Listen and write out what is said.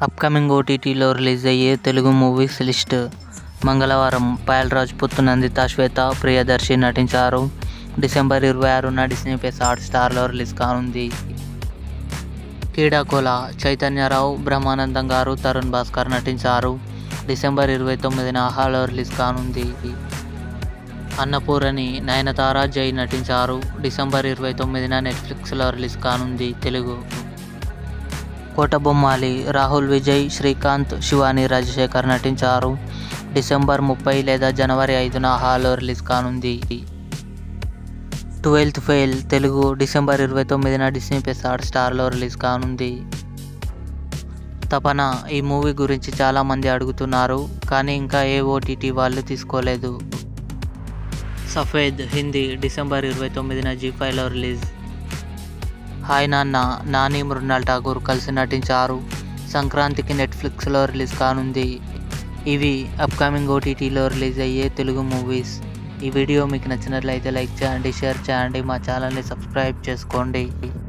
upcoming ఓటీటీలో release అయ్యే Telugu movies list మంగళవారం పాయల్ రాజ్పుత్ నందిత శ్వేత ప్రియదర్శి నటించారు డిసెంబర్ ఇరవై ఆరున డిస్నీ ప్లస్ హాట్ స్టార్లో రిలీజ్ కానుంది కీడాకోల చైతన్యరావు బ్రహ్మానందం గారు తరుణ్ భాస్కర్ నటించారు డిసెంబర్ ఇరవై తొమ్మిదిన ఆహాలో రిలీజ్ కానుంది అన్నపూరణి నయనతార జై నటించారు డిసెంబర్ ఇరవై తొమ్మిదిన నెట్ఫ్లిక్స్లో రిలీజ్ కానుంది తెలుగు కోటబొమ్మాలి రాహుల్ విజయ్ శ్రీకాంత్ శివాని రాజశేఖర్ నటించారు డిసెంబర్ ముప్పై లేదా జనవరి ఐదున హాలో రిలీజ్ కానుంది ట్వెల్త్ ఫెయిల్ తెలుగు డిసెంబర్ ఇరవై తొమ్మిదిన డిస్నీ ప్లస్ హాట్ స్టార్లో రిలీజ్ కానుంది తపన ఈ మూవీ గురించి చాలామంది అడుగుతున్నారు కానీ ఇంకా ఏ ఓటీటీ వాళ్ళు తీసుకోలేదు సఫేద్ హిందీ డిసెంబర్ ఇరవై తొమ్మిదిన జీ ఫైవ్లో రిలీజ్ హాయ్ నాన్న నాని మృణాల్ ఠాగూర్ కలిసి నటించారు సంక్రాంతికి నెట్ఫ్లిక్స్లో రిలీజ్ కానుంది ఇవి అప్కమింగ్ ఓటీటీలో రిలీజ్ అయ్యే తెలుగు మూవీస్ ఈ వీడియో మీకు నచ్చినట్లయితే లైక్ చేయండి షేర్ చేయండి మా ఛానల్ని సబ్స్క్రైబ్ చేసుకోండి